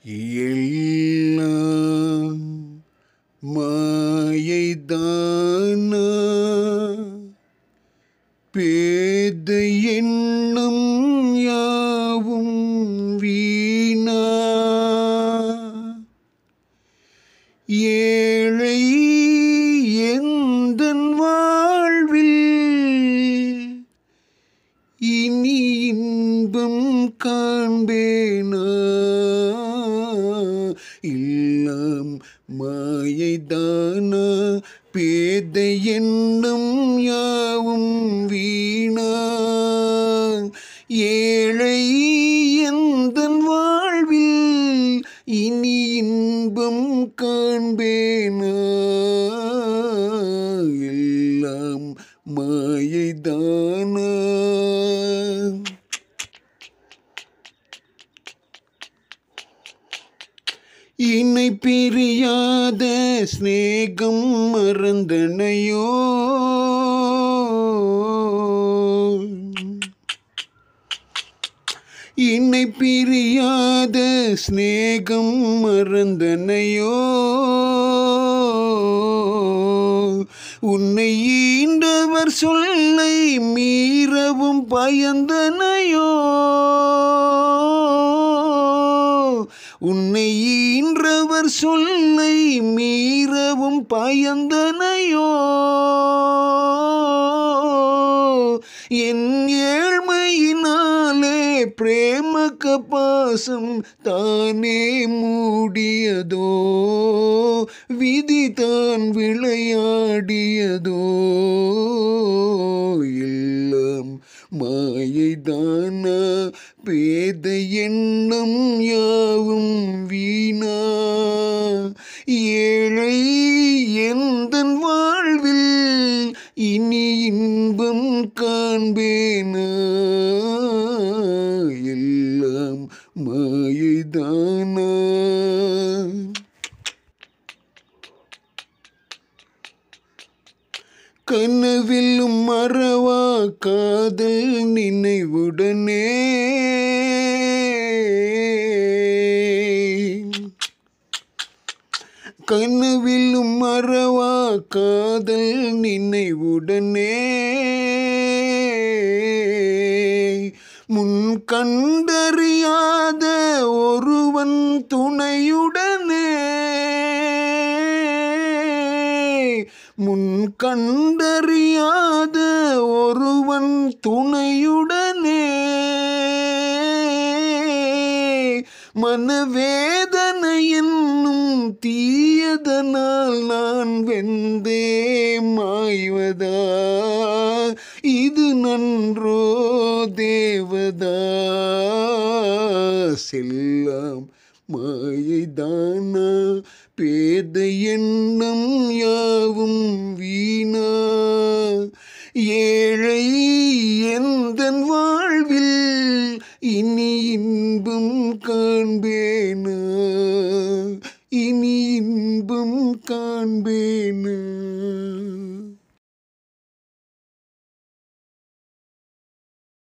எல்லாம் மாயைதானா பேத எண்ணம் யாவும் வீணா ஏழை எந்தன் வாழ்வில் இனி இன்பம் காண்பேனா இல்லம் மாயைதானா பேத எண்ணம் யாவும் வீணா ஏழை எந்தன் வாழ்வில் இனி இன்பம் காண்பேனா எல்லாம் மாயைதானா இணை பிரியாத சிநேகம் மறந்தனையோ இணை பிரியாத சிநேகம் மறந்தனையோ உன்னை ஈண்டவர் சொல்லை மீறவும் பயந்தனையோ உன்னை ஈன்றவர் சொல்லை மீறவும் பயந்தனையோ என் ஏழ்மையினாலே பிரேம கபாசம் தானே மூடியதோ விதி தான் விளையாடியதோ எல்லாம் மாயைதானா பேத எண்ணம் யாவும் வீணா ஏழை எந்தன் வாழ்வில் இனி இன்பம் காண்பேனா எல்லாம் மாயைதானா கனவிலும் மறவா காதல் நினைவுடனே கனவிலும் மறவா காதல் நினைவுடனே முன் கண்டறியாத ஒருவன் துணையுடனே முன் கண்டறியாத ஒருவன் துணையுடனே மனவேதனை என்னும் தீயதனால் நான் வெந்தே மாய்வதா இது நன்றோ தேவதா செல்லாம் மாயைதானா பேத எண்ணம் யாவும்